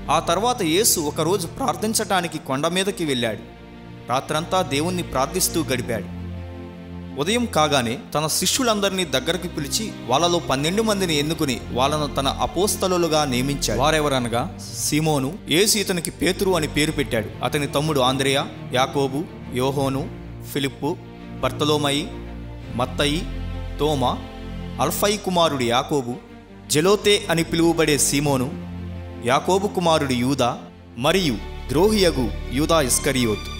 ఆ తర్వాత యేసు ఒకరోజు ప్రార్థించటానికి కొండ మీదకి వెళ్ళాడు రాత్రంతా దేవుణ్ణి ప్రార్థిస్తూ గడిపాడు ఉదయం కాగానే తన శిష్యులందరినీ దగ్గరకు పిలిచి వాళ్ళలో పన్నెండు మందిని ఎన్నుకుని వాళ్ళను తన అపోస్తలులుగా నియమించాడు వారెవరనగా సీమోను యేసు ఇతనికి పేతురు అని పేరు పెట్టాడు అతని తమ్ముడు ఆంద్రేయ యాకోబు యోహోను ఫిలిప్పు బర్తలోమయి మత్తయి తోమా అల్ఫై కుమారుడు యాకోబు జెలోతే అని పిలువబడే సీమోను యాకోబు కుమారుడు యూదా మరియు ద్రోహియగు యూదా ఇస్కరియోత్